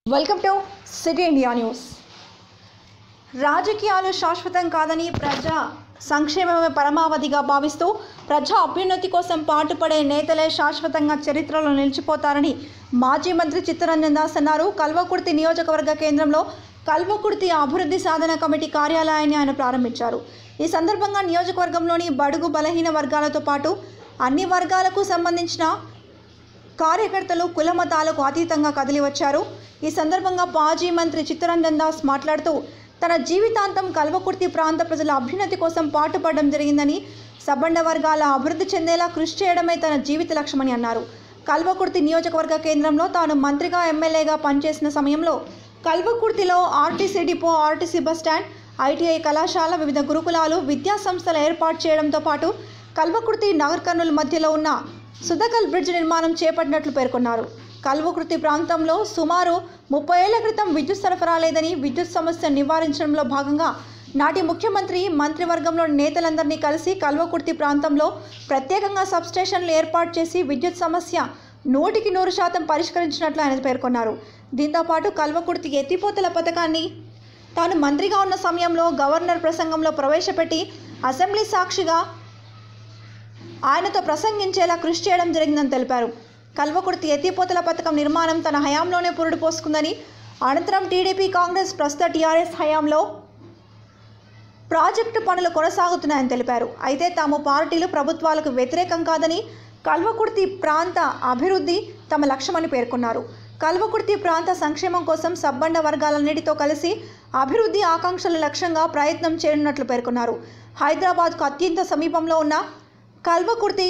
Welcome to city India news రాజకీయాలు శాశ్వతం కాదని ప్రజా సంక్షేమమే పరమావధిగా భావిస్తూ ప్రజా అభ్యున్నతి కోసం పాటుపడే నేతలే శాశ్వతంగా చరిత్రలో నిలిచిపోతారని మాజీ మంత్రి చిత్తరంజన్ దాస్ అన్నారు కల్వకుర్తి నియోజకవర్గ కేంద్రంలో కల్వకుర్తి అభివృద్ధి సాధన కమిటీ కార్యాలయాన్ని ఆయన ప్రారంభించారు ఈ సందర్భంగా నియోజకవర్గంలోని బడుగు బలహీన వర్గాలతో పాటు అన్ని వర్గాలకు సంబంధించిన కార్యకర్తలు కుల మతాలకు అతీతంగా కదిలి వచ్చారు ఈ సందర్భంగా మాజీ మంత్రి చిత్తరంజన్ దాస్ మాట్లాడుతూ తన జీవితాంతం కల్వకుర్తి ప్రాంత ప్రజల అభ్యున్నతి కోసం పాటుపడడం జరిగిందని సబ్బండ వర్గాల అభివృద్ధి చెందేలా కృషి చేయడమే తన జీవిత లక్ష్యమని అన్నారు కల్వకుర్తి నియోజకవర్గ కేంద్రంలో తాను మంత్రిగా ఎమ్మెల్యేగా పనిచేసిన సమయంలో కల్వకుర్తిలో RTC depot RTC bus stand ITI కళాశాల వివిధ గురుకులాలు విద్యా సంస్థల ఏర్పాటు చేయడంతో పాటు కల్వకుర్తి నగర్ కర్నూలు మధ్యలో ఉన్న సుధకల్ బ్రిడ్జ్ నిర్మాణం చేపట్టినట్లు పేర్కొన్నారు కల్వకుర్తి ప్రాంతంలో సుమారు ముప్పై ఏళ్ల క్రితం విద్యుత్ సరఫరా లేదని విద్యుత్ సమస్య నివారించడంలో భాగంగా నాటి ముఖ్యమంత్రి మంత్రివర్గంలోని నేతలందరినీ కలిసి కల్వకుర్తి ప్రాంతంలో ప్రత్యేకంగా సబ్స్టేషన్లు ఏర్పాటు చేసి విద్యుత్ సమస్య నూటికి నూరు శాతం పరిష్కరించినట్లు ఆయన పేర్కొన్నారు దీంతోపాటు కల్వకుర్తి ఎత్తిపోతల పథకాన్ని తాను మంత్రిగా ఉన్న సమయంలో గవర్నర్ ప్రసంగంలో ప్రవేశపెట్టి అసెంబ్లీ సాక్షిగా ఆయనతో ప్రసంగించేలా కృషి చేయడం జరిగిందని తెలిపారు కల్వకుర్తి ఎత్తిపోతల పథకం నిర్మాణం తన హయాంలోనే పురుడు పోసుకుందని అనంతరం టీడీపీ కాంగ్రెస్ ప్రస్తుత టీఆర్ఎస్ హయాంలో ప్రాజెక్టు పనులు కొనసాగుతున్నాయని తెలిపారు అయితే తాము పార్టీలు ప్రభుత్వాలకు వ్యతిరేకం కాదని కల్వకుర్తి ప్రాంత అభివృద్ధి తమ లక్ష్యమని పేర్కొన్నారు కల్వకుర్తి ప్రాంత సంక్షేమం కోసం సబ్బండ వర్గాలన్నిటితో కలిసి అభివృద్ధి ఆకాంక్షల లక్ష్యంగా ప్రయత్నం చేయనున్నట్లు పేర్కొన్నారు హైదరాబాద్కు అత్యంత సమీపంలో ఉన్న కల్వకుర్తి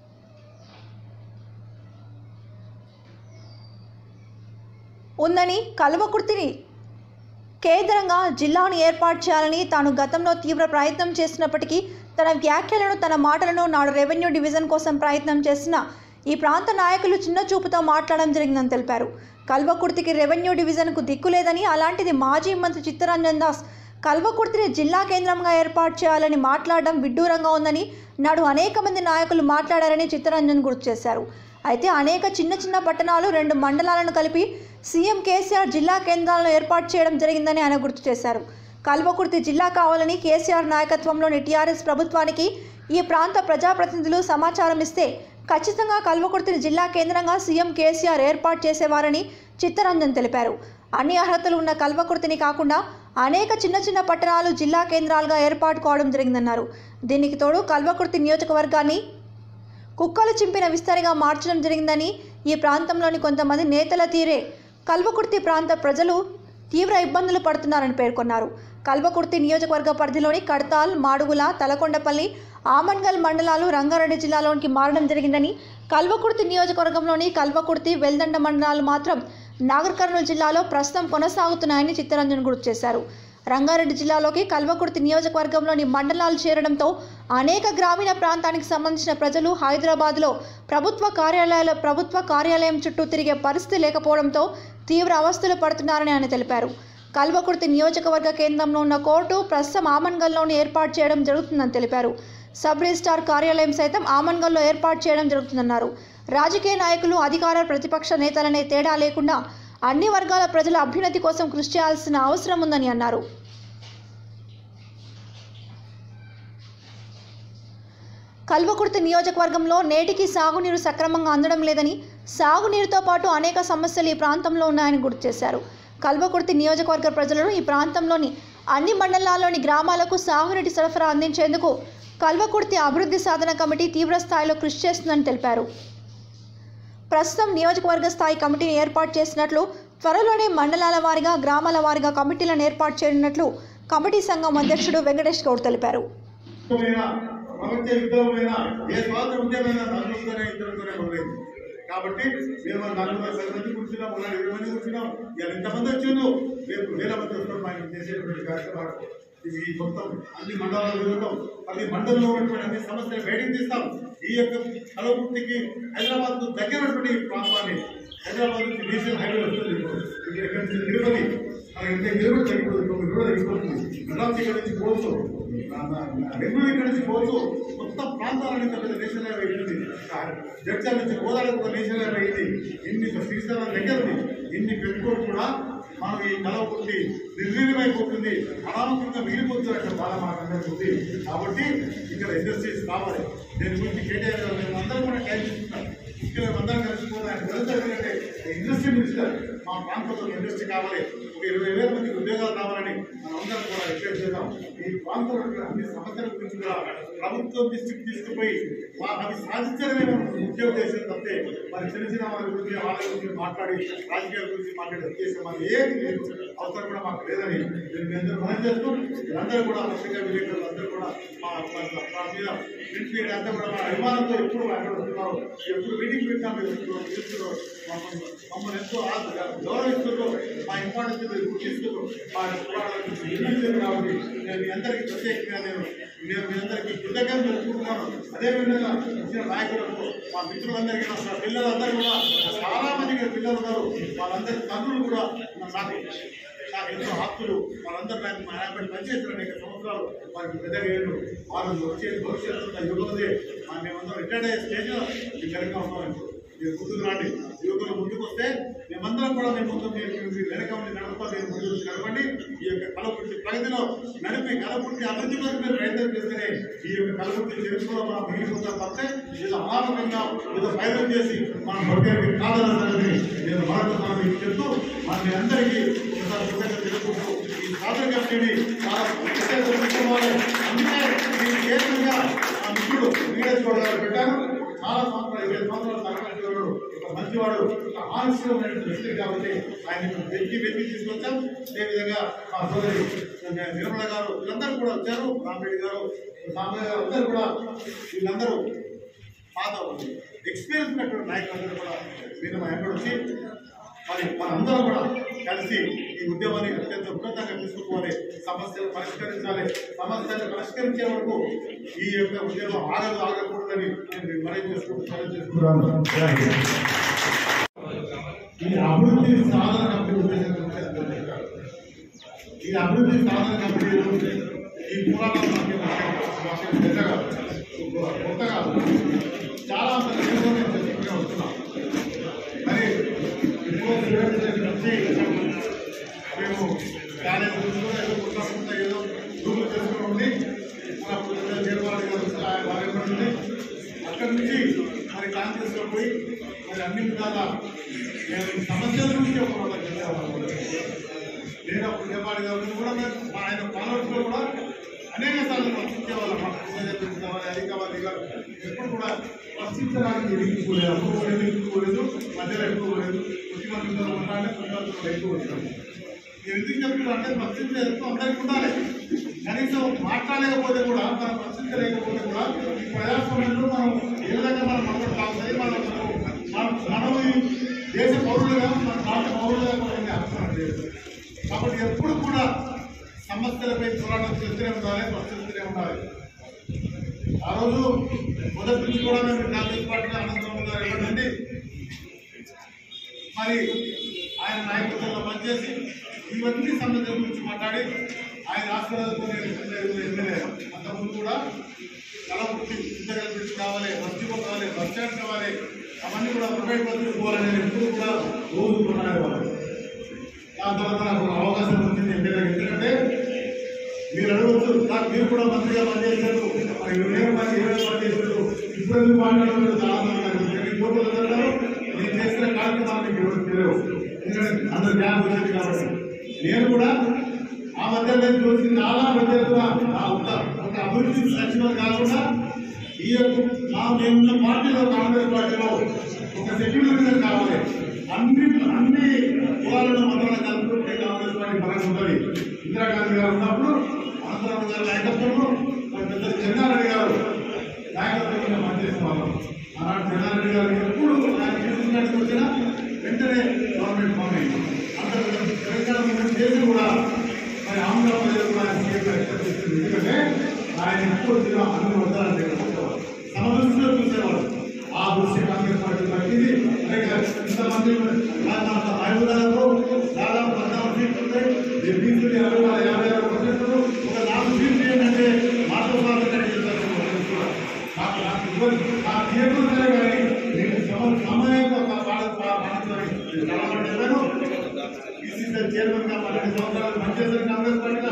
ఉందని కల్వకుర్తిని కేంద్రంగా జిల్లాను ఏర్పాటు చేయాలని తాను గతంలో తీవ్ర ప్రయత్నం చేసినప్పటికీ తన వ్యాఖ్యలను తన మాటలను నాడు రెవెన్యూ డివిజన్ కోసం ప్రయత్నం చేసిన ఈ ప్రాంత నాయకులు చిన్న చూపుతో మాట్లాడడం జరిగిందని తెలిపారు కల్వకుర్తికి రెవెన్యూ డివిజన్కు దిక్కు లేదని అలాంటిది మాజీ మంత్రి చిత్తరంజన్ దాస్ కల్వకుర్తిని జిల్లా కేంద్రంగా ఏర్పాటు చేయాలని మాట్లాడడం విడ్డూరంగా ఉందని నాడు అనేక మంది నాయకులు మాట్లాడారని చిత్తరంజన్ గుర్తు చేశారు అయితే అనేక చిన్న చిన్న పట్టణాలు రెండు మండలాలను కలిపి సీఎం కేసీఆర్ జిల్లా కేంద్రాలను ఏర్పాటు చేయడం జరిగిందని ఆయన గుర్తు చేశారు కల్వకుర్తి జిల్లా కావాలని కేసీఆర్ నాయకత్వంలోని టీఆర్ఎస్ ప్రభుత్వానికి ఈ ప్రాంత ప్రజాప్రతినిధులు సమాచారం ఇస్తే ఖచ్చితంగా కల్వకుర్తిని జిల్లా కేంద్రంగా సీఎం కేసీఆర్ ఏర్పాటు చేసేవారని చిత్తరంజన్ తెలిపారు అన్ని అర్హతలు ఉన్న కల్వకుర్తిని కాకుండా అనేక చిన్న చిన్న పట్టణాలు జిల్లా కేంద్రాలుగా ఏర్పాటు కావడం జరిగిందన్నారు దీనికి తోడు కల్వకుర్తి నియోజకవర్గాన్ని కుక్కలు చింపిన విస్తరిగా మార్చడం జరిగిందని ఈ ప్రాంతంలోని కొంతమంది నేతల తీరే కల్వకుర్తి ప్రాంత ప్రజలు తీవ్ర ఇబ్బందులు పడుతున్నారని పేర్కొన్నారు కల్వకుర్తి నియోజకవర్గ పరిధిలోని కడతాల్ మాడుగుల తలకొండపల్లి ఆమన్గల్ మండలాలు రంగారెడ్డి జిల్లాలోనికి మారడం జరిగిందని కల్వకుర్తి నియోజకవర్గంలోని కల్వకుర్తి వెల్దండ మండలాలు మాత్రం నాగర్ కర్నూలు జిల్లాలో ప్రస్తుతం కొనసాగుతున్నాయని చిత్తరంజన్ గుర్తు చేశారు రంగారెడ్డి జిల్లాలోకి కల్వకుర్తి నియోజకవర్గంలోని మండలాలు చేరడంతో అనేక గ్రామీణ ప్రాంతానికి సంబంధించిన ప్రజలు హైదరాబాద్లో ప్రభుత్వ కార్యాలయాల ప్రభుత్వ కార్యాలయం చుట్టూ తిరిగే పరిస్థితి లేకపోవడంతో తీవ్ర అవస్థలు పడుతున్నారని ఆయన తెలిపారు కల్వకుర్తి నియోజకవర్గ కేంద్రంలో ఉన్న కోర్టు ప్రస్తుతం ఆమన్గల్లోని ఏర్పాటు చేయడం జరుగుతుందని తెలిపారు సబ్ రిజిస్టార్ కార్యాలయం సైతం ఆమన్గల్లో ఏర్పాటు చేయడం జరుగుతుందన్నారు రాజకీయ నాయకులు అధికార ప్రతిపక్ష నేతలనే తేడా లేకుండా అన్ని వర్గాల ప్రజల అభ్యున్నతి కోసం కృషి చేయాల్సిన అవసరం ఉందని అన్నారు కల్వకుర్తి నియోజకవర్గంలో నేటికి సాగునీరు సక్రమంగా అందడం లేదని సాగునీరుతో పాటు అనేక సమస్యలు ఈ ప్రాంతంలో ఉన్నాయని గుర్తు చేశారు కల్వకుర్తి నియోజకవర్గ ప్రజలను ఈ ప్రాంతంలోని అన్ని మండలాల్లోని గ్రామాలకు సాగునీటి సరఫరా అందించేందుకు కల్వకుర్తి అభివృద్ధి సాధన కమిటీ తీవ్ర స్థాయిలో కృషి చేస్తుందని తెలిపారు ప్రస్తుతం నియోజకవర్గ స్థాయి కమిటీని ఏర్పాటు చేసినట్లు త్వరలోనే మండలాల వారీగా గ్రామాల వారీగా కమిటీలను ఏర్పాటు చేయనున్నట్లు కమిటీ సంఘం అధ్యక్షుడు వెంకటేష్ గౌడ్ తెలిపారు యుద్ధమైనా ప్రపంచ యుద్ధమైనా ఏ స్వాతంత్ర ఉద్యమైనా నలుగురితోనే ఇద్దరితోనే మొదలైంది కాబట్టి మేము నలుగురు పది మంది కూర్చున్నాం మొన్న ఇరవై మంది కూర్చున్నాం ఇలా ఎంతమంది వచ్చిందో రేపు వేల మంది వస్తాం మనం చేసేటువంటి కార్యక్రమాలు ఇది మొత్తం అన్ని మండలాలు తిరుగుతాం ప్రతి మండలంలో ఉన్నటువంటి అన్ని సమస్యలు బయటకు తీస్తాం ఈ యొక్క కలవృత్తికి హైదరాబాద్ దగ్గరటువంటి ఈ ప్రాంతాన్ని హైదరాబాద్ నుంచి నేషనల్ హైవే వస్తుంది ఇప్పుడు. ఇక్కడ ఇక్కడ నుంచి తిరుపతి మన ఇంత తిరుపతి తగ్గిపోతుంది తొమ్మిది రోజులు తగ్గిపోతుంది మెడ్రాస్ ఇక్కడ నుంచి పోవచ్చు బెంగళూరు ఇక్కడ నుంచి పోవచ్చు మొత్తం ప్రాంతాలన్నీ పెద్ద నేషనల్ హైవే అయింది జడ్చర్ నుంచి గోదావరి ఒక నేషనల్ హైవే అయింది ఇన్ని శ్రీశైలం దగ్గర ఉంది ఇన్ని పెట్టుకోవడం కూడా మనం ఈ కలవకుంది నిర్వీర్యమైపోతుంది అనామకంగా మిగిలిపోతుంది అక్కడ బాధ మనకందరికీ ఉంది కాబట్టి ఇక్కడ ఇండస్ట్రీస్ కావాలి దీని గురించి కేటీఆర్ గారు మేము అందరం కూడా టైం తీసుకుంటాం ఇక్కడ అందరం కలిసిపోతే ఆయన వెళ్తారంటే ఇండస్ట్రీ మినిస్టర్ మా ప్రాంతంలో ఇండస్ట్రీ కావాలి ఒక ఇరవై వేల మందికి ఉద్యోగాలు కావాలని మనం అందరం కూడా రిక్వెస్ట్ చేద్దాం ఈ ప్రాంతంలో ఉన్న అన్ని సమస్యల గురించి కూడా ప్రభుత్వం దృష్టికి తీసుకుపోయి వా- అవి సాధించడమే మనం ముఖ్య ఉద్దేశం తప్పితే మరి చిన్న చిన్న వాళ్ళ గురించి వాళ్ళ గురించి మాట్లాడి రాజకీయాల గురించి మాట్లాడే ఉద్దేశం అది ఏది లేదు అవసరం కూడా మాకు లేదని నేను మీ అందరూ మనం చేస్తూ మీరందరూ కూడా పత్రికా విలేకరులు అందరూ కూడా మా మా- మా మీద ప్రింట్ మీడియా అంతా కూడా మా అభిమానంతో ఎప్పుడు మాట్లాడుతున్నారు ఎప్పుడు మీటింగ్ పెట్టినా మీరు ఎప్పుడు చూస్తున్నారు మమ్మల్ని మమ్మల్ని ఎంతో ఆ- గౌరవిస్తున్నారు మా ఇంపార్టెన్స్ ఇప్పుడు తీసుకున్నారు మా పోరాటాల గురించి నిర్ణయించారు కాబట్టి నేను మీ అందరికీ ప్రత్యేకంగా నేను నేను మీ అందరికీ కృతజ్ఞతలు తెలుపుకుంటున్నాను అదేవిధంగా వచ్చిన నాయకులకు మా మిత్రులందరికీ నా పిల్లలందరూ కూడా చాలా మంది ఇక్కడ పిల్లలు ఉన్నారు వాళ్ళందరి తండ్రులు కూడా నాకు నాకు ఎంతో ఆప్తులు వాళ్ళందరూ నాకు మా యాభై పనిచేసిన అనేక సంవత్సరాలు వారికి పెద్దగా ఏళ్ళు వాళ్ళు వచ్చే భవిష్యత్తు యువకులదే మా మేమందరం రిటైర్డ్ అయ్యే స్టేజ్లో మేము వెనక ఉన్నాం ఇప్పుడు మీరు ముందుకు రాండి యువకులు ముందుకు వస్తే మేమందరం కూడా మేము ముందు మీరు మీరు వెనక ఉండి నడప మీరు ముందు వచ్చి నడవండి ఈ యొక్క కలపుర్తి ప్రగతిలో నడిపి కలపుర్తి అభివృద్ధి కొరకు మీరు ప్రయత్నం చేస్తేనే ఈ యొక్క కలపుర్తి చరిత్రలో మనం మిగిలిపోతాం తప్పితే ఏదో అనామకంగా ఏదో ప్రయత్నం చేసి మనం బతికేది కాదన్న సంగతిని నేను మరొకసారి మీకు చెప్తూ మన మీ అందరికీ ఒకసారి కృతజ్ఞత తెలుపుకుంటూ ఈ సాధన కమిటీని చాలా ప్రత్యేక తీసుకోవాలి అందుకే నేను కేంద్రంగా ఆ మిత్రుడు నీరజ్ గౌడ్ గారు పెట్టాను చాలా సంవత్సరాలు ఇరవై సంవత్సరాలు సహకరించేవాడు ఒక మంచివాడు ఒక ఆలస్యమైనటువంటి వ్యక్తి కాబట్టి ఆయన వెతికి వెతికి తీసుకొచ్చాం అదేవిధంగా మా సోదరి నిర్మల గారు వీళ్ళందరూ కూడా వచ్చారు రామరెడ్డి గారు సామయ్య గారు అందరూ కూడా వీళ్ళందరూ పాత ఎక్స్పీరియన్స్ ఉన్నటువంటి నాయకులందరూ కూడా మీరు మా ఎక్కడ వచ్చి మరి మనందరం కూడా కలిసి ఈ ఉద్యమాన్ని అత్యంత ఉన్నతంగా తీసుకుపోవాలి సమస్యలు పరిష్కరించాలి సమస్యలు పరిష్కరించే వరకు ఈ యొక్క ఉద్యమం ఆగదు ఆగకూడదని నేను మనవి చేసుకుంటూ సెలవు చేసుకుంటున్నాను ఈ అభివృద్ధి సాధన కమిటీ ఉద్దేశం గురించి చెప్పారు. ఈ అభివృద్ధి సాధన కమిటీలు ఈ పురాణం మనకి మనకి పెద్దగా కొత్తగా చాలా మంది నేను చెప్పుకుంటూ వస్తున్నాం మరి ఇప్పుడు స్టూడెంట్స్ దగ్గర నుంచి మేము కాలేజ్ గురించి కూడా ఏదో కొట్టుకుంటా ఏదో రూములు చేసుకుని ఉండి మన పొద్దున్న చేరువాడి గారు వచ్చి ఆయన వారి ఎక్కడి నుండి అక్కడి నుంచి మరి కాంగ్రెస్లో పోయి మరి అన్ని విధాల మేము ఈ సమస్యల గురించి ఒక మాట చెప్పేవాళ్ళం నేను అప్పుడు చేపాడి గారు కూడా మేము మా ఆయన ఫాలోవర్స్లో కూడా అనేక సార్లు ప్రశ్నించేవాళ్ళం మాకు పూజ పెంచుకోవాలి అది కావాలి ఇది కావాలి. ఎప్పుడు కూడా ప్రశ్నించడానికి ఎదిగిపోలేదు అప్పుడు కూడా ఎదిగిపోలేదు మధ్యలో ఎక్కువ పోలేదు ముఖ్యమంత్రితో ఉండాలి ముఖ్యమంత్రితో ఎక్కువ వచ్చాము నేను ఎందుకు చెప్తున్నా అంటే ప్రశ్నించే ఎక్కువ అందరికీ ఉండాలి కనీసం మాట్లాడలేకపోతే కూడా మనం ప్రశ్నించలేకపోతే కూడా ఈ ప్రజాస్వామ్యంలో మనం ఏ విధంగా మనం మనకు కావాలి మనం మనం మనం ఈ దేశ పౌరులుగా మన రాష్ట్ర పౌరులుగా కూడా ఉండే అవసరం లేదు కాబట్టి ఎప్పుడు కూడా సమస్యలపై పోరాటం చేస్తూనే ఉండాలి ప్రశ్నిస్తూనే ఉండాలి ఆ రోజు మొదటి నుంచి కూడా మేము కాంగ్రెస్ పార్టీలో అనంతరం గారు ఇవ్వండి మరి ఆయన నాయకత్వంలో పనిచేసి ఇవన్నీ సమస్యల గురించి మాట్లాడి ఆయన ఆశీర్వాదంతో నేను ఎమ్మెల్యే అంతకుముందు కూడా కలవృత్తి ఇంతగా గురించి కావాలి బస్సు కావాలి బస్ స్టాండ్ కావాలి అవన్నీ కూడా ప్రైవేట్ బస్సులు పోవాలని నేను ఎప్పుడు కూడా రోజు కొన్నాడేవాళ్ళు దాని తర్వాత నాకు ఒక అవకాశం వచ్చింది ఎమ్మెల్యే ఎందుకంటే మీరు అడగవచ్చు నాకు మీరు కూడా మంత్రిగా పనిచేశారు మరి ఇరవై మంది ఇరవై మంది చేశారు ఇప్పుడు ఎందుకు మాట్లాడలేదు చాలా మంది అడుగుతారు. ఈ ఫోటోలు చదివారు నేను చేసిన కార్యక్రమాలు మీకు ఎవరు తెలియవు ఎందుకంటే అందరు జ్ఞానం వచ్చింది కాబట్టి నేను కూడా ఆ మధ్య నేను చూసి చాలా మధ్యలో ఆ ఒక ఒక అభివృద్ధి లక్ష్యం కాకుండా ఈ యొక్క మా మేమున్న పార్టీలో కాంగ్రెస్ పార్టీలో ఒక సెక్యులరిజం కావాలి అన్ని అన్ని కులాలను మతాలను కలుపుకుంటే కాంగ్రెస్ పార్టీ బలంగా ఉంటుంది ఇందిరాగాంధీ గారు ఉన్నప్పుడు అనంతరావు గారి నాయకత్వంలో మరి పెద్ద చెన్నారెడ్డి గారు నాయకత్వంలో పనిచేసిన వాళ్ళం ఆనాడు చెన్నారెడ్డి గారు ఎప్పుడు ఆయన తీసుకున్నట్టు వచ్చినా వెంటనే గవర్నమెంట్ ఫామ్ అయింది అంత తెలంగాణ మూమెంట్ చేసి కూడా మరి ఆంధ్రప్రదేశ్ కూడా ఆయన సీఎం ఎక్స్పెక్ట్ చేస్తుంది ఎందుకంటే ఆయన ఎక్కువ జిల్లా అన్ని వర్గాలు సమదృష్టిలో చూసేవాడు ఆ దృష్టి కాంగ్రెస్ పార్టీ పట్టింది అలాగే ఇంతమంది రాయబుదాలలో దాదాపు పద్నాలుగు సీట్లు ఉంటాయి ఎంపీసీలు ఇరవై వేల యాభై ఆరు పర్సెంట్లు ఒక నాలుగు సీట్లు ఏంటంటే మాతో స్వాతంత్రం చేస్తారు నాకు నాకు ఇవ్వదు నాకు తీయకుండా సరే కానీ నేను సమ సమయంలో ఒక పాట పాడించడానికి చాలా మంది చెప్పాను పిసిసి చైర్మన్ గా పన్నెండు సంవత్సరాలు పనిచేసిన కాంగ్రెస్ పార్టీ